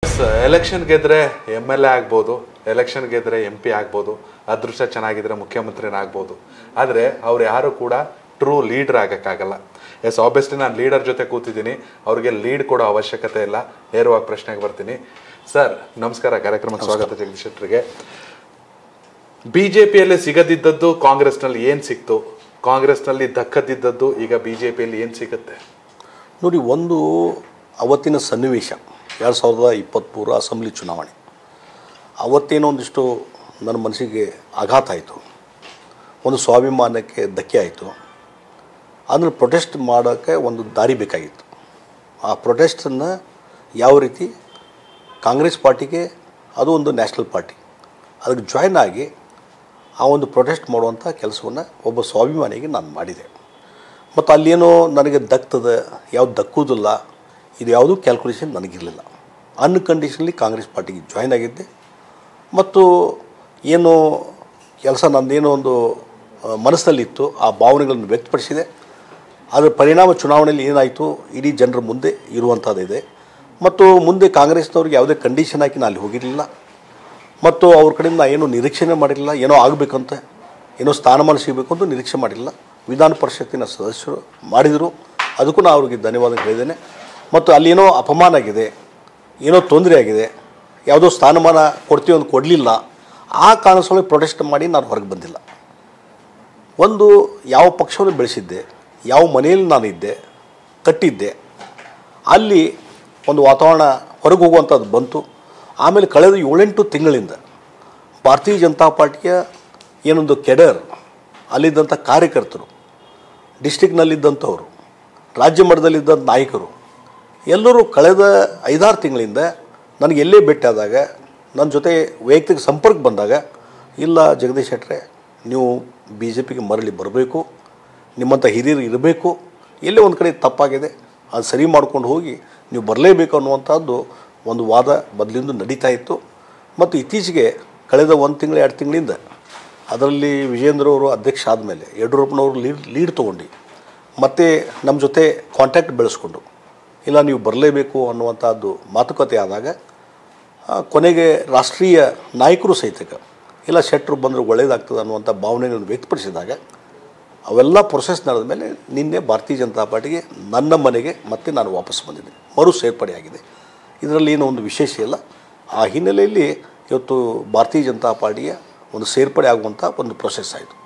election ಗೆದ್ರೆ M L A ಆಗ್ಬೋದು election ಗೆದ್ರೆ ಎಂ ಪಿ ಆಗ್ಬೋದು ಅದೃಷ್ಟ ಚೆನ್ನಾಗಿದ್ರೆ ಮುಖ್ಯಮಂತ್ರಿನ ಆಗ್ಬೋದು ಆದರೆ ಅವ್ರು ಯಾರು ಕೂಡ ಟ್ರೂ ಲೀಡರ್ ಆಗಕ್ಕಾಗಲ್ಲ ಎಸ್ ಆಬ್ವಿಯಸ್ಲಿ ನಾನು ಲೀಡರ್ ಜೊತೆ ಕೂತಿದ್ದೀನಿ ಅವ್ರಿಗೆ ಲೀಡ್ ಕೊಡೋ ಅವಶ್ಯಕತೆ ಇಲ್ಲ ನೇರವಾಗಿ ಪ್ರಶ್ನೆಗೆ ಬರ್ತೀನಿ ಸರ್ ನಮಸ್ಕಾರ ಕಾರ್ಯಕ್ರಮಕ್ಕೆ ಸ್ವಾಗತ ಜಗದೀಶ್ ಶೆಟ್ಟರಿಗೆ ಬಿ ಜೆ ಪಿಯಲ್ಲಿ ಸಿಗದಿದ್ದದ್ದು ಕಾಂಗ್ರೆಸ್ನಲ್ಲಿ ಏನು ಸಿಕ್ತು ಕಾಂಗ್ರೆಸ್ನಲ್ಲಿ ದಕ್ಕದಿದ್ದದ್ದು ಈಗ ಬಿ ಜೆ ಪಿಯಲ್ಲಿ ಏನು ಸಿಗುತ್ತೆ ನೋಡಿ ಒಂದು ಅವತ್ತಿನ ಸನ್ನಿವೇಶ ಎರಡು ಸಾವಿರದ ಇಪ್ಪತ್ತ್ಮೂರು ಅಸೆಂಬ್ಲಿ ಚುನಾವಣೆ ಅವತ್ತೇನೋ ಒಂದಿಷ್ಟು ನನ್ನ ಮನಸ್ಸಿಗೆ ಆಘಾತ ಆಯಿತು ಒಂದು ಸ್ವಾಭಿಮಾನಕ್ಕೆ ಧಕ್ಕೆ ಆಯಿತು ಅದನ್ನು ಪ್ರೊಟೆಸ್ಟ್ ಮಾಡೋಕ್ಕೆ ಒಂದು ದಾರಿ ಬೇಕಾಗಿತ್ತು ಆ ಪ್ರೊಟೆಸ್ಟನ್ನು ಯಾವ ರೀತಿ ಕಾಂಗ್ರೆಸ್ ಪಾರ್ಟಿಗೆ ಅದು ಒಂದು ನ್ಯಾಷನಲ್ ಪಾರ್ಟಿ ಅದಕ್ಕೆ ಜಾಯ್ನ್ ಆಗಿ ಆ ಒಂದು ಪ್ರೊಟೆಸ್ಟ್ ಮಾಡುವಂಥ ಕೆಲಸವನ್ನು ಒಬ್ಬ ಸ್ವಾಭಿಮಾನಿಗೆ ನಾನು ಮಾಡಿದೆ ಮತ್ತು ಅಲ್ಲೇನೋ ನನಗೆ ದಕ್ತದೆ ಯಾವ್ದು ದಕ್ಕುವುದಿಲ್ಲ ಇದು ಯಾವುದೂ ಕ್ಯಾಲ್ಕುಲೇಷನ್ ನನಗಿರಲಿಲ್ಲ ಅನ್ಕಂಡೀಷನ್ಲಿ ಕಾಂಗ್ರೆಸ್ ಪಾರ್ಟಿಗೆ ಜಾಯ್ನ್ ಆಗಿದ್ದೆ ಮತ್ತು ಏನು ಕೆಲಸ ನಂದೇನೋ ಒಂದು ಆ, ಮನಸ್ಸಲ್ಲಿತ್ತು ಆ ಭಾವನೆಗಳನ್ನು ವ್ಯಕ್ತಪಡಿಸಿದೆ ಅದರ ಪರಿಣಾಮ ಚುನಾವಣೆಯಲ್ಲಿ ಏನಾಯಿತು ಇಡೀ ಜನರ ಮುಂದೆ ಇರುವಂಥದ್ದಿದೆ ಮತ್ತು ಮುಂದೆ ಕಾಂಗ್ರೆಸ್ನವ್ರಿಗೆ ಯಾವುದೇ ಕಂಡೀಷನ್ ಹಾಕಿ ನಾನು ಅಲ್ಲಿ ಹೋಗಿರಲಿಲ್ಲ ಮತ್ತು ಅವ್ರ ಕಡೆಯಿಂದ ನಾ ಏನೂ ನಿರೀಕ್ಷೆನೇ ಮಾಡಿರಲಿಲ್ಲ ಏನೋ ಆಗಬೇಕಂತ ಏನೋ ಸ್ಥಾನಮಾನ ಸಿಗಬೇಕು ಅಂತ ನಿರೀಕ್ಷೆ ಮಾಡಿಲ್ಲ ವಿಧಾನ ಪರಿಷತ್ತಿನ ಸದಸ್ಯರು ಮಾಡಿದರು ಅದಕ್ಕೂ ನಾನು ಅವ್ರಿಗೆ ಧನ್ಯವಾದ ಹೇಳಿದ್ದೇನೆ ಮತ್ತು ಅಲ್ಲೇನೋ ಅಪಮಾನ ಆಗಿದೆ ಏನೋ ತೊಂದರೆ ಆಗಿದೆ ಯಾವುದೋ ಸ್ಥಾನಮಾನ ಕೊಡ್ತೀವಿ ಅಂತ ಕೊಡಲಿಲ್ಲ ಆ ಕಾರಣಸೊಳಗೆ ಪ್ರೊಟೆಸ್ಟ್ ಮಾಡಿ ನಾನು ಹೊರಗೆ ಬಂದಿಲ್ಲ ಒಂದು ಯಾವ ಪಕ್ಷವನ್ನು ಬೆಳೆಸಿದ್ದೆ ಯಾವ ಮನೆಯಲ್ಲಿ ನಾನು ಇದ್ದೆ ಕಟ್ಟಿದ್ದೆ ಅಲ್ಲಿ ಒಂದು ವಾತಾವರಣ ಹೊರಗೆ ಹೋಗುವಂಥದ್ದು ಬಂತು ಆಮೇಲೆ ಕಳೆದ ಏಳೆಂಟು ತಿಂಗಳಿಂದ ಭಾರತೀಯ ಜನತಾ ಪಾರ್ಟಿಯ ಏನೊಂದು ಕೆಡರ್ ಅಲ್ಲಿದ್ದಂಥ ಕಾರ್ಯಕರ್ತರು ಡಿಸ್ಟಿಕ್ನಲ್ಲಿದ್ದಂಥವರು ರಾಜ್ಯ ಮಟ್ಟದಲ್ಲಿದ್ದಂಥ ನಾಯಕರು ಎಲ್ಲರೂ ಕಳೆದ ಐದಾರು ತಿಂಗಳಿಂದ ನನಗೆ ಎಲ್ಲೇ ಭೇಟಿಯಾದಾಗ ನನ್ನ ಜೊತೆ ವೈಯಕ್ತಿಕ ಸಂಪರ್ಕ ಬಂದಾಗ ಇಲ್ಲ ಜಗದೀಶ್ ಶೆಟ್ಟರೆ ನೀವು ಬಿ ಜೆ ಪಿಗೆ ಮರಳಿ ಬರಬೇಕು ನಿಮ್ಮಂಥ ಹಿರಿಯರು ಇರಬೇಕು ಎಲ್ಲೇ ಒಂದು ಕಡೆ ತಪ್ಪಾಗಿದೆ ಅದು ಸರಿ ಮಾಡ್ಕೊಂಡು ಹೋಗಿ ನೀವು ಬರಲೇಬೇಕು ಅನ್ನುವಂಥದ್ದು ಒಂದು ವಾದ ಮೊದಲಿಂದ ನಡೀತಾ ಇತ್ತು ಮತ್ತು ಇತ್ತೀಚೆಗೆ ಕಳೆದ ಒಂದು ತಿಂಗಳು ಎರಡು ತಿಂಗಳಿಂದ ಅದರಲ್ಲಿ ವಿಜೇಂದ್ರ ಅವರು ಅಧ್ಯಕ್ಷ ಆದಮೇಲೆ ಯಡಿಯೂರಪ್ಪನವರು ಲೀಡ್ ಲೀಡ್ ತೊಗೊಂಡು ಮತ್ತು ನಮ್ಮ ಜೊತೆ ಕಾಂಟ್ಯಾಕ್ಟ್ ಬೆಳೆಸ್ಕೊಂಡು ಇಲ್ಲ ನೀವು ಬರಲೇಬೇಕು ಅನ್ನುವಂಥದ್ದು ಮಾತುಕತೆ ಆದಾಗ ಆ, ಕೊನೆಗೆ ರಾಷ್ಟ್ರೀಯ ನಾಯಕರು ಸಹಿತ ಇಲ್ಲ ಶೆಟ್ಟರು ಬಂದರೆ ಒಳ್ಳೆಯದಾಗ್ತದೆ ಅನ್ನುವಂಥ ಭಾವನೆಗಳನ್ನು ವ್ಯಕ್ತಪಡಿಸಿದಾಗ ಅವೆಲ್ಲ ಪ್ರೊಸೆಸ್ ನಡೆದ ಮೇಲೆ ನಿನ್ನೆ ಭಾರತೀಯ ಜನತಾ ಪಾರ್ಟಿಗೆ ನನ್ನ ಮನೆಗೆ ಮತ್ತೆ ನಾನು ವಾಪಸ್ ಬಂದಿದ್ದೀನಿ ಮರು ಸೇರ್ಪಡೆಯಾಗಿದೆ ಇದರಲ್ಲಿ ಏನೋ ಒಂದು ವಿಶೇಷ ಇಲ್ಲ ಆ ಹಿನ್ನೆಲೆಯಲ್ಲಿ ಇವತ್ತು ಭಾರತೀಯ ಜನತಾ ಪಾರ್ಟಿಯ ಒಂದು ಸೇರ್ಪಡೆ ಆಗುವಂಥ ಒಂದು ಪ್ರೊಸೆಸ್ ಆಯಿತು